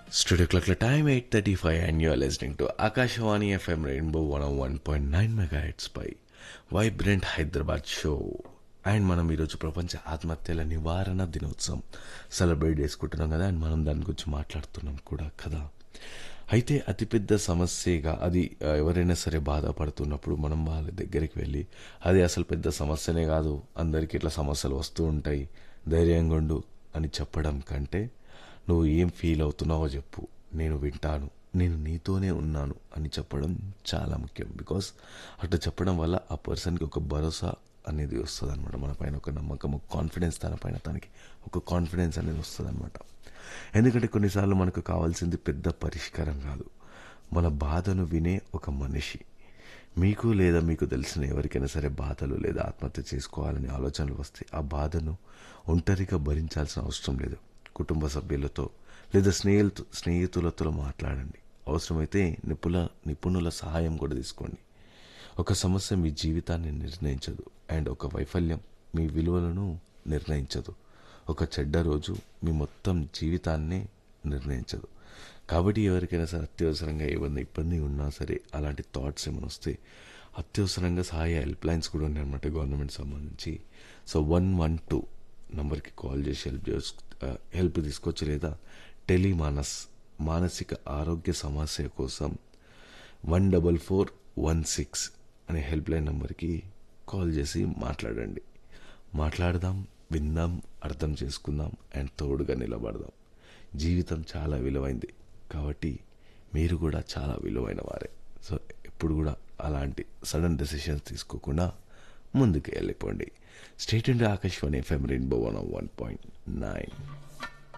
Studio clock time 8.35 and you are listening to Akashawani FM Rainbow 101.9 megahertz పై vibrant Hyderabad show and మనం ఈరోజు ప్రపంచ ఆత్మహత్యల నివారణ దినోత్సవం సెలబ్రేట్ చేసుకుంటున్నాం కదా అండ్ మనం దాని గురించి మాట్లాడుతున్నాం కూడా కదా అయితే అతిపెద్ద సమస్యగా అది ఆ, ఎవరైనా సరే బాధపడుతున్నప్పుడు మనం వాళ్ళ దగ్గరికి వెళ్ళి అది అసలు పెద్ద సమస్యనే కాదు అందరికీ ఇట్లా సమస్యలు వస్తూ ఉంటాయి ధైర్యంగా ఉండు అని చెప్పడం కంటే నువ్వు ఏం ఫీల్ అవుతున్నావో చెప్పు నేను వింటాను నేను నీతోనే ఉన్నాను అని చెప్పడం చాలా ముఖ్యం బికాస్ అట్లా చెప్పడం వల్ల ఆ పర్సన్కి ఒక భరోసా అనేది వస్తుంది అనమాట మన పైన ఒక నమ్మకం ఒక కాన్ఫిడెన్స్ తన పైన తనకి ఒక కాన్ఫిడెన్స్ అనేది వస్తుంది అనమాట ఎందుకంటే కొన్నిసార్లు మనకు కావాల్సింది పెద్ద పరిష్కారం కాదు మన బాధను వినే ఒక మనిషి మీకు లేదా మీకు తెలిసిన ఎవరికైనా సరే బాధలు లేదా ఆత్మహత్య చేసుకోవాలనే ఆలోచనలు వస్తే ఆ బాధను ఒంటరిగా భరించాల్సిన అవసరం లేదు కుటుంబ సభ్యులతో లేదా స్నేహితు స్నేహితులతో మాట్లాడండి అవసరమైతే నిపుణ నిపుణుల సహాయం కూడా తీసుకోండి ఒక సమస్య మీ జీవితాన్ని నిర్ణయించదు అండ్ ఒక వైఫల్యం మీ విలువలను నిర్ణయించదు ఒక చెడ్డ రోజు మీ మొత్తం జీవితాన్ని నిర్ణయించదు కాబట్టి ఎవరికైనా సరే అత్యవసరంగా ఏమైనా ఇబ్బంది ఉన్నా సరే అలాంటి థాట్స్ ఏమైనా వస్తే అత్యవసరంగా సహాయ హెల్ప్ లైన్స్ కూడా ఉన్నాయి అనమాట గవర్నమెంట్ సంబంధించి సో వన్ వన్ టూ నంబర్కి కాల్ చేసి హెల్ప్ చేసు హెల్ప్ తీసుకోవచ్చు లేదా టెలిమానస్ మానసిక ఆరోగ్య సమస్య కోసం one double four one six అనే హెల్ప్ లైన్ నెంబర్కి కాల్ చేసి మాట్లాడండి మాట్లాడదాం విందాం అర్థం చేసుకుందాం అండ్ తోడుగా నిలబడదాం జీవితం చాలా విలువైంది కాబట్టి మీరు కూడా చాలా విలువైన వారే సో ఎప్పుడు కూడా అలాంటి సడన్ డెసిషన్స్ తీసుకోకుండా ముందుకు వెళ్ళిపోండి state India Akashvani FM rainbow one one point nine